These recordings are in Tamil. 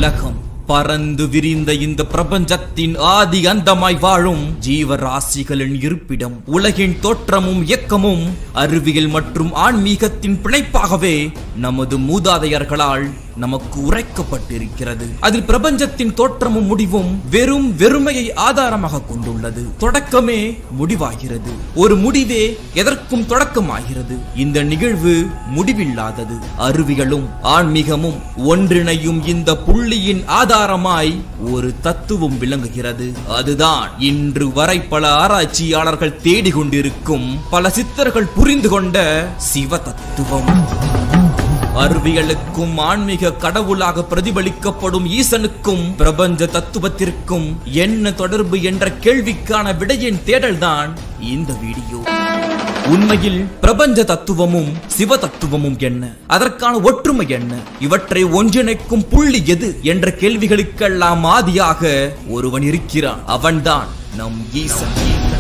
உலகம் பறந்து விரிந்த இந்த பிரபஞ்சத்தின் ஆதி அந்தமாய் வாழும் ஜீவராசிகளின் இருப்பிடம் உலகின் தோற்றமும் இயக்கமும் அறிவியல் மற்றும் ஆன்மீகத்தின் பிணைப்பாகவே நமது மூதாதையர்களால் நமக்கு உரைக்கப்பட்டிருக்கிறது அதில் பிரபஞ்சத்தின் தோற்றமும் முடிவும் வெறும் வெறுமையை ஆதாரமாக கொண்டுள்ளது தொடக்கமே முடிவாகிறது ஒரு முடிவே எதற்கும் தொடக்கமாகிறது இந்த நிகழ்வு முடிவில்லாதது அறிவியலும் ஆன்மீகமும் ஒன்றிணையும் இந்த புள்ளியின் ஆதாரமாய் ஒரு தத்துவம் விளங்குகிறது அதுதான் இன்று வரை பல ஆராய்ச்சியாளர்கள் தேடிக்கொண்டிருக்கும் பல சித்தர்கள் புரிந்து கொண்ட சிவ தத்துவம் அறிவியலுக்கும் ஆன்மீக கடவுளாக பிரதிபலிக்கப்படும் ஈசனுக்கும் பிரபஞ்ச தத்துவத்திற்கும் என்ன தொடர்பு என்ற கேள்விக்கான விடையின் தேடல்தான் இந்த வீடியோ உண்மையில் பிரபஞ்ச தத்துவமும் சிவ தத்துவமும் என்ன அதற்கான ஒற்றுமை என்ன இவற்றை ஒன்றிணைக்கும் புள்ளி எது என்ற கேள்விகளுக்கெல்லாம் ஆதியாக ஒருவன் இருக்கிறான் அவன்தான் நம் ஈசன்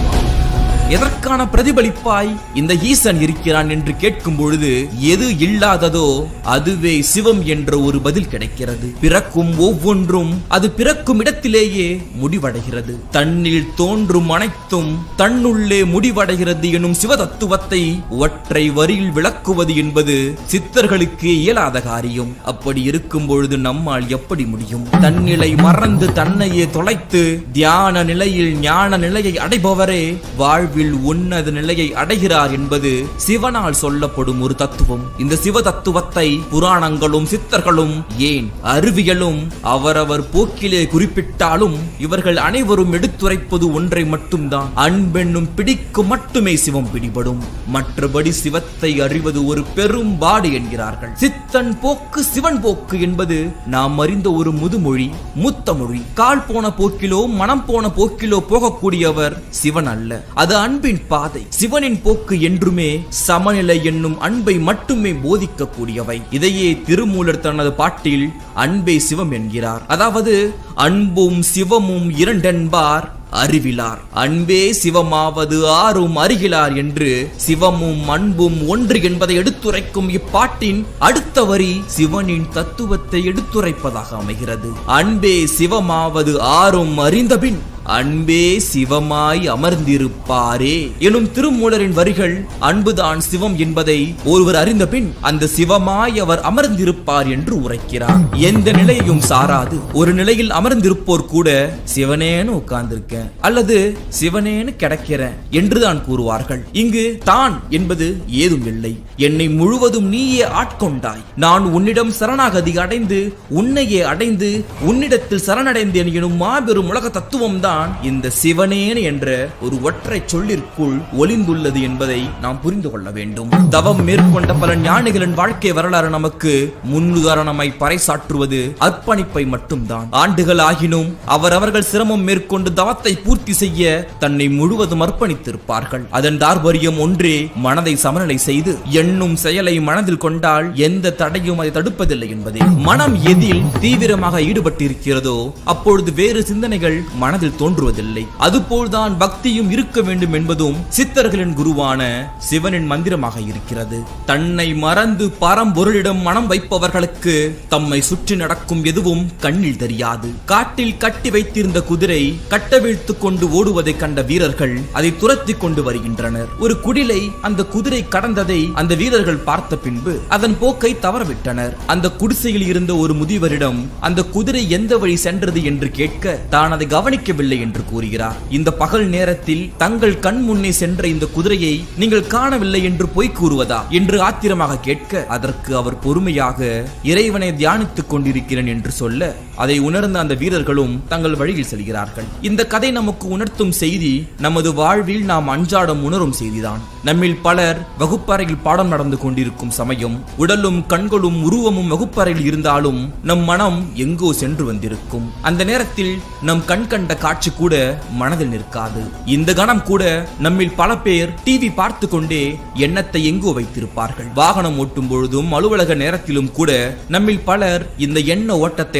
எதற்கான பிரதிபலிப்பாய் இந்த ஈசன் இருக்கிறான் என்று கேட்கும் பொழுது எது இல்லாததோ அதுவே சிவம் என்ற ஒரு பதில் கிடைக்கிறது பிறக்கும் ஒவ்வொன்றும் அது பிறக்கும் இடத்திலேயே முடிவடைகிறது தன்னில் தோன்றும் அனைத்தும் தன்னுள்ளே முடிவடைகிறது எனும் சிவ தத்துவத்தை ஒற்றை வரியில் விளக்குவது என்பது சித்தர்களுக்கு இயலாத காரியம் அப்படி இருக்கும் பொழுது நம்மால் எப்படி முடியும் தன்னிலை மறந்து தன்னையே தொலைத்து தியான நிலையில் ஞான நிலையை அடைபவரே வாழ்வு வாழ்வில் உன்னத நிலையை அடைகிறார் என்பது சிவனால் சொல்லப்படும் ஒரு தத்துவம் இந்த சிவ தத்துவத்தை புராணங்களும் சித்தர்களும் ஏன் அறிவியலும் அவரவர் போக்கிலே குறிப்பிட்டாலும் இவர்கள் அனைவரும் எடுத்துரைப்பது ஒன்றை மட்டும்தான் அன்பென்னும் பிடிக்கு மட்டுமே சிவம் பிடிபடும் மற்றபடி சிவத்தை அறிவது ஒரு பெரும் பாடு என்கிறார்கள் சித்தன் போக்கு சிவன் போக்கு என்பது நாம் அறிந்த ஒரு முதுமொழி மூத்த மொழி கால் போன போக்கிலோ மனம் போன போக்கிலோ போகக்கூடியவர் சிவன் அல்ல அது அன்பின் பாதை சிவனின் போக்கு என்றுமே சமநிலை என்னும் அன்பை மட்டுமே போதிக்கக்கூடியவை இதையே திருமூலர் தனது பாட்டில் அன்பே சிவம் என்கிறார் அதாவது அன்பும் சிவமும் இரண்டென்பார் அறிவிலார் அன்பே சிவமாவது ஆறும் அறிகிலார் என்று சிவமும் அன்பும் ஒன்று என்பதை எடுத்துரைக்கும் இப்பாட்டின் அடுத்த வரி சிவனின் தத்துவத்தை எடுத்துரைப்பதாக அமைகிறது அன்பே சிவமாவது ஆறும் அறிந்தபின் அன்பே சிவமாய் அமர்ந்திருப்பாரே எனும் திருமூலரின் வரிகள் அன்புதான் சிவம் என்பதை ஒருவர் அறிந்த பின் அந்த சிவமாய் அவர் அமர்ந்திருப்பார் என்று உரைக்கிறார் எந்த நிலையையும் சாராது ஒரு நிலையில் அமர்ந்திருப்போர் கூட சிவனேன்னு உட்கார்ந்திருக்கேன் அல்லது சிவனேன்னு கிடக்கிறேன் என்றுதான் கூறுவார்கள் இங்கு தான் என்பது ஏதும் இல்லை என்னை முழுவதும் நீயே ஆட்கொண்டாய் நான் உன்னிடம் சரணாகதி அடைந்து உன்னையே அடைந்து உன்னிடத்தில் சரணடைந்தேன் எனும் மாபெரும் உலக தத்துவம் தான் இந்த சிவனேன் என்ற ஒரு ஒற்றை சொல்லிற்குள் ஒளிந்துள்ளது என்பதை நாம் புரிந்து கொள்ள வேண்டும் தவம் மேற்கொண்ட பல ஞானிகளின் வாழ்க்கை வரலாறு நமக்கு முன்னுதாரணமாய் பறைசாற்றுவது அர்ப்பணிப்பை மட்டும்தான் ஆண்டுகள் ஆகினும் அவரவர்கள் சிரமம் மேற்கொண்டு தவத்தை பூர்த்தி செய்ய தன்னை முழுவதும் அர்ப்பணித்திருப்பார்கள் அதன் தார்பரியம் ஒன்றே மனதை சமநிலை செய்து எண்ணும் செயலை மனதில் கொண்டால் எந்த தடையும் அதை தடுப்பதில்லை என்பதே மனம் எதில் தீவிரமாக ஈடுபட்டிருக்கிறதோ அப்பொழுது வேறு சிந்தனைகள் மனதில் தோன்றுவதில்லை அதுபோல்தான் பக்தியும் இருக்க வேண்டும் என்பதும் சித்தர்களின் குருவான சிவனின் மந்திரமாக இருக்கிறது தன்னை மறந்து பரம்பொருளிடம் மனம் வைப்பவர்களுக்கு தம்மை சுற்றி நடக்கும் எதுவும் கண்ணில் தெரியாது காட்டில் கட்டி வைத்திருந்த குதிரை கட்டவிழ்த்து கொண்டு ஓடுவதை கண்ட வீரர்கள் அதை துரத்தி கொண்டு வருகின்றனர் ஒரு குடிலை அந்த குதிரை கடந்ததை அந்த வீரர்கள் பார்த்த பின்பு அதன் போக்கை தவறவிட்டனர் அந்த குடிசையில் இருந்த ஒரு முதியவரிடம் அந்த குதிரை எந்த வழி சென்றது என்று கேட்க தான் அதை கவனிக்கவில்லை என்று கூறுகிறார் இந்த பகல் நேரத்தில் தங்கள் கண் முன்னே சென்ற இந்த குதிரையை நீங்கள் காணவில்லை என்று பொய் கூறுவதா என்று ஆத்திரமாக கேட்க அதற்கு அவர் பொறுமையாக இறைவனை தியானித்துக் கொண்டிருக்கிறேன் என்று சொல்ல அதை உணர்ந்த அந்த வீரர்களும் தங்கள் வழியில் செல்கிறார்கள் இந்த கதை நமக்கு உணர்த்தும் செய்தி நமது வாழ்வில் நாம் அன்றாடம் உணரும் செய்திதான் நம்மில் பலர் வகுப்பறையில் பாடம் நடந்து கொண்டிருக்கும் சமயம் உடலும் கண்களும் உருவமும் வகுப்பறையில் இருந்தாலும் நம் மனம் எங்கோ சென்று வந்திருக்கும் அந்த நேரத்தில் நம் கண் கண்ட காட்சி கூட மனதில் நிற்காது இந்த கணம் கூட நம்மில் பல பேர் டிவி பார்த்து கொண்டே எண்ணத்தை எங்கோ வைத்திருப்பார்கள் வாகனம் ஓட்டும் பொழுதும் அலுவலக நேரத்திலும் கூட நம்மில் பலர் இந்த எண்ண ஓட்டத்தை அனுபவித்து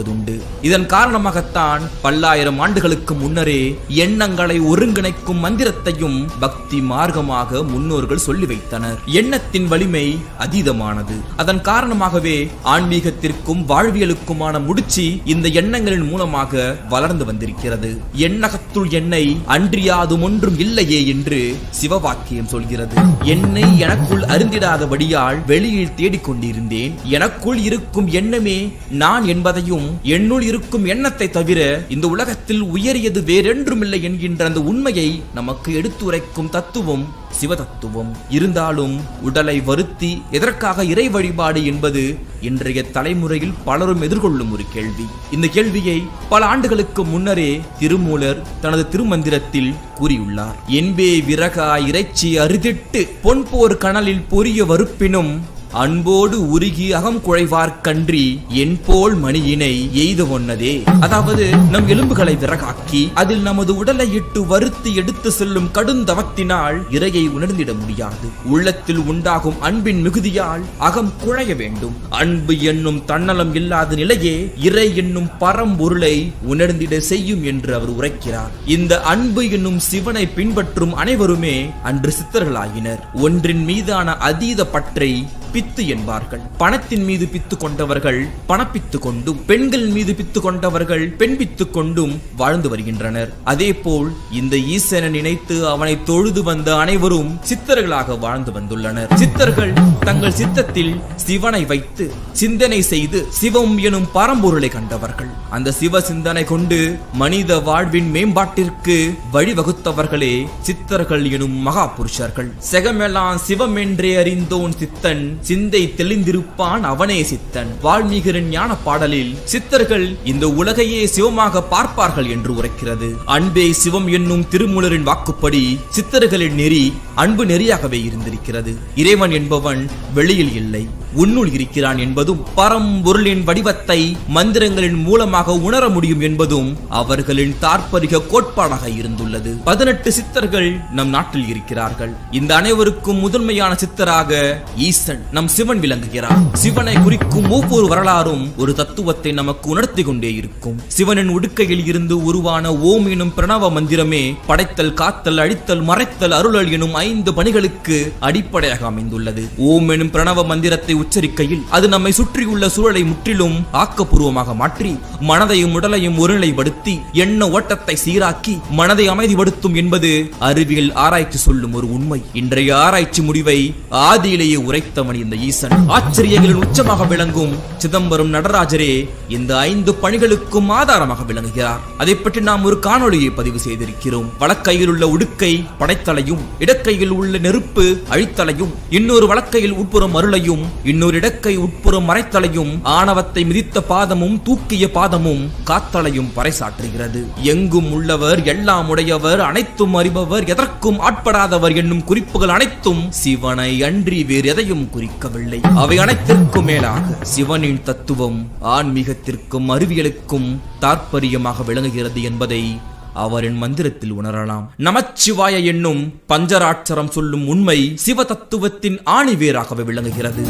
வைத்ததுண்டு இதன் காரணமாகத்தான் பல்லாயிரம் ஆண்டுகளுக்கு முன்னரே எண்ணங்களை ஒருங்கிணைக்கும் மந்திரத்தையும் பக்தி மார்க்கமாக முன்னோர்கள் சொல்லி வைத்தனர் எண்ணத்தின் வலிமை அதீதமானது அதன் காரணமாகவே ஆன்மீகத்திற்கும் வாழ்வியலுக்குமான முடிச்சு இந்த எண்ணங்களின் மூலமாக வளர்ந்து வந்திருக்கிறது எண்ணகத்துள் எண்ணெய் அன்றியாதும் ஒன்றும் இல்லையே என்று சிவவாக்கியம் சொல்கிறது என்னை எனக்குள் அருந்திடாதபடியால் வெளியில் தேடிக் கொண்டிருந்தேன் எனக்குள் இருக்கும் எண்ணமே நான் என்பதையும் என்னுள் இருக்கும் எண்ணத்தை தவிர இந்த உலகத்தில் உயரியது வேறென்றுமில்லை என்கின்ற அந்த உண்மையை நமக்கு எடுத்துரைக்கும் தத்துவம் சிவதத்துவம் இருந்தாலும் உடலை வருத்தி எதற்காக இறை வழிபாடு என்பது இன்றைய தலைமுறையில் பலரும் எதிர்கொள்ளும் ஒரு கேள்வி இந்த கேள்வியை பல ஆண்டுகளுக்கு முன்னரே திருமூலர் தனது திருமந்திரத்தில் கூறியுள்ளார் என்பே விறகா இறைச்சி அறுதிட்டு பொன்போர் கனலில் பொரிய வறுப்பினும் அன்போடு உருகி அகம் குழைவார் கன்றி என் போல் மணியினை எய்த ஒன்னதே அதாவது நம் எலும்புகளை விறகாக்கி அதில் நமது உடலை இட்டு வறுத்து எடுத்து செல்லும் கடுந்தவத்தினால் இறையை உணர்ந்திட முடியாது உள்ளத்தில் உண்டாகும் அன்பின் மிகுதியால் அகம் குழைய வேண்டும் அன்பு என்னும் தன்னலம் இல்லாத நிலையே இறை என்னும் பரம்பொருளை உணர்ந்திட செய்யும் என்று அவர் உரைக்கிறார் இந்த அன்பு என்னும் சிவனை பின்பற்றும் அனைவருமே அன்று சித்தர்களாயினர் ஒன்றின் மீதான அதீத பற்றை பித்து என்பார்கள் பணத்தின் மீது பித்து கொண்டவர்கள் பணப்பித்து கொண்டும் பெண்கள் மீது பித்து கொண்டவர்கள் பெண் பித்து கொண்டும் வாழ்ந்து வருகின்றனர் அதேபோல் இந்த ஈசனை நினைத்து அவனை தொழுது வந்த அனைவரும் சித்தர்களாக வாழ்ந்து வந்துள்ளனர் சித்தர்கள் தங்கள் சித்தத்தில் சிவனை வைத்து சிந்தனை செய்து சிவம் எனும் பரம்பொருளை கண்டவர்கள் அந்த சிவ சிந்தனை கொண்டு மனித வாழ்வின் மேம்பாட்டிற்கு வழிவகுத்தவர்களே சித்தர்கள் எனும் மகா புருஷர்கள் செகமெல்லாம் சிவம் என்றே அறிந்தோன் சித்தன் சிந்தை தெளிந்திருப்பான் அவனே சித்தன் வால்மீகரின் ஞான பாடலில் சித்தர்கள் இந்த உலகையே சிவமாக பார்ப்பார்கள் என்று உரைக்கிறது அன்பே சிவம் என்னும் திருமூலரின் வாக்குப்படி சித்தர்களின் நெறி அன்பு நெறியாகவே இருந்திருக்கிறது இறைவன் என்பவன் வெளியில் இல்லை உன்னுள் இருக்கிறான் என்பதும் பரம்பொருளின் வடிவத்தை மந்திரங்களின் மூலமாக உணர முடியும் என்பதும் அவர்களின் தாற்பரிக கோட்பாடாக இருந்துள்ளது பதினெட்டு சித்தர்கள் நம் நாட்டில் இருக்கிறார்கள் இந்த அனைவருக்கும் முதன்மையான சித்தராக ஈசன் நம் சிவன் விளங்குகிறார் சிவனை குறிக்கும் ஒவ்வொரு வரலாறும் ஒரு தத்துவத்தை நமக்கு உணர்த்தி கொண்டே இருக்கும் சிவனின் உடுக்கையில் இருந்து உருவான ஓம் எனும் பிரணவ மந்திரமே படைத்தல் காத்தல் அழித்தல் மறைத்தல் அருளல் எனும் ஐந்து பணிகளுக்கு அடிப்படையாக அமைந்துள்ளது ஓம் எனும் பிரணவ மந்திரத்தை உச்சரிக்கையில் அது நம்மை சுற்றியுள்ள சூழலை முற்றிலும் ஆக்கப்பூர்வமாக மாற்றி மனதையும் உடலையும் ஒருநிலைப்படுத்தி எண்ண ஓட்டத்தை சீராக்கி மனதை அமைதிப்படுத்தும் என்பது அறிவியல் ஆராய்ச்சி சொல்லும் ஒரு உண்மை இன்றைய ஆராய்ச்சி முடிவை ஆதியிலேயே உரைத்தவன் இந்த ஈசன் ஆச்சரியங்களின் உச்சமாக விளங்கும் சிதம்பரம் நடராஜரே இந்த ஐந்து பணிகளுக்கும் ஆதாரமாக விளங்குகிறார் அதை பற்றி நாம் ஒரு காணொளியை பதிவு செய்திருக்கிறோம் வலக்கையில் உள்ள உடுக்கை படைத்தலையும் இடக்கையில் உள்ள நெருப்பு அழித்தலையும் இன்னொரு வழக்கையில் உட்புறம் அருளையும் இன்னொரு இடக்கை உட்புறம் மறைத்தலையும் ஆணவத்தை மிதித்த பாதமும் தூக்கிய பாதமும் காத்தலையும் பறைசாற்றுகிறது எங்கும் உள்ளவர் எல்லாம் உடையவர் அனைத்தும் அறிபவர் எதற்கும் ஆட்படாதவர் என்னும் குறிப்புகள் அனைத்தும் சிவனை அன்றி வேறு எதையும் குறிக்கவில்லை அவை அனைத்திற்கும் மேலாக சிவனின் தத்துவம் ஆன்மீகத்திற்கும் அறிவியலுக்கும் தாற்பரியமாக விளங்குகிறது என்பதை அவரின் மந்திரத்தில் உணரலாம் நமச்சிவாய என்னும் பஞ்சராட்சரம் சொல்லும் உண்மை சிவ தத்துவத்தின் ஆணிவேராகவே விளங்குகிறது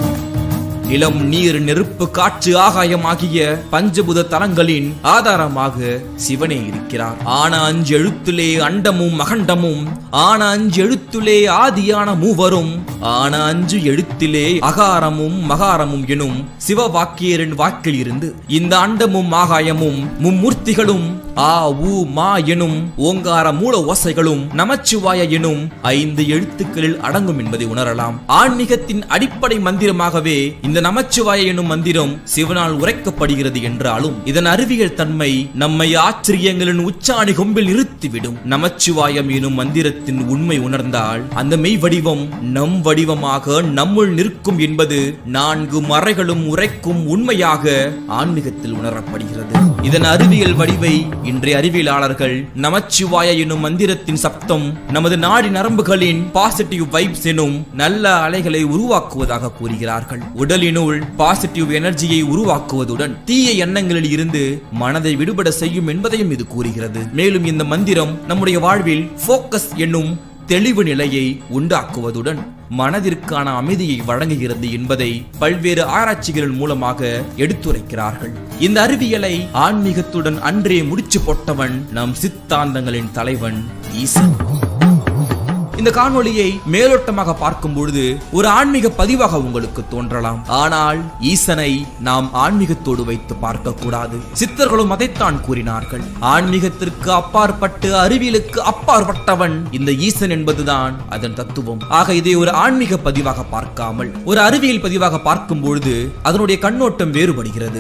நிலம் நீர் நெருப்பு காற்று ஆகாயம் ஆகிய பஞ்சபுத தலங்களின் ஆதாரமாக சிவனே இருக்கிறார் ஆன அஞ்சு எழுத்துலே அண்டமும் அகண்டமும் ஆன அஞ்சு எழுத்துலே ஆதியான மூவரும் ஆன அஞ்சு எழுத்திலே அகாரமும் மகாரமும் எனும் சிவ வாக்கியரின் வாக்கில் இருந்து இந்த அண்டமும் ஆகாயமும் மும்மூர்த்திகளும் ஆ ஊ மா எனும் ஓங்கார மூல ஓசைகளும் நமச்சிவாய எனும் ஐந்து எழுத்துக்களில் அடங்கும் என்பதை உணரலாம் ஆன்மீகத்தின் அடிப்படை மந்திரமாகவே இந்த நமச்சிவாய எனும் மந்திரம் சிவனால் உரைக்கப்படுகிறது என்றாலும் இதன் அறிவியல் தன்மை நம்மை ஆச்சரியங்களின் உச்சாணி கொம்பில் நிறுத்திவிடும் நமச்சிவாயம் எனும் மந்திரத்தின் உண்மை உணர்ந்தால் அந்த மெய் வடிவம் நம் வடிவமாக நம்முள் நிற்கும் என்பது நான்கு மறைகளும் உரைக்கும் உண்மையாக ஆன்மீகத்தில் உணரப்படுகிறது இதன் அறிவியல் வடிவை இன்றைய அறிவியலாளர்கள் நமச்சிவாய எனும் மந்திரத்தின் சப்தம் நமது நாடி நரம்புகளின் பாசிட்டிவ் வைப்ஸ் எனும் நல்ல அலைகளை உருவாக்குவதாக கூறுகிறார்கள் உடலினுள் பாசிட்டிவ் எனர்ஜியை உருவாக்குவதுடன் தீய எண்ணங்களில் இருந்து மனதை விடுபட செய்யும் என்பதையும் இது கூறுகிறது மேலும் இந்த மந்திரம் நம்முடைய வாழ்வில் ஃபோக்கஸ் என்னும் தெளிவு நிலையை உண்டாக்குவதுடன் மனதிற்கான அமைதியை வழங்குகிறது என்பதை பல்வேறு ஆராய்ச்சிகளின் மூலமாக எடுத்துரைக்கிறார்கள் இந்த அறிவியலை ஆன்மீகத்துடன் அன்றே முடிச்சு போட்டவன் நம் சித்தாந்தங்களின் தலைவன் ஈசன் இந்த காணொளியை மேலோட்டமாக பார்க்கும் பொழுது ஒரு ஆன்மீக பதிவாக உங்களுக்கு தோன்றலாம் ஆனால் ஈசனை நாம் ஆன்மீகத்தோடு வைத்து பார்க்க கூடாது சித்தர்களும் அதைத்தான் கூறினார்கள் ஆன்மீகத்திற்கு அப்பாற்பட்டு அறிவியலுக்கு அப்பாற்பட்டவன் இந்த ஈசன் என்பதுதான் அதன் தத்துவம் ஆக இதை ஒரு ஆன்மீக பதிவாக பார்க்காமல் ஒரு அறிவியல் பதிவாக பார்க்கும் பொழுது அதனுடைய கண்ணோட்டம் வேறுபடுகிறது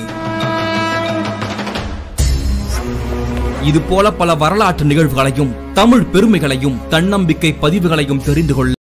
இது போல பல வரலாற்று நிகழ்வுகளையும் தமிழ் பெருமைகளையும் தன்னம்பிக்கை பதிவுகளையும் தெரிந்து கொள்ள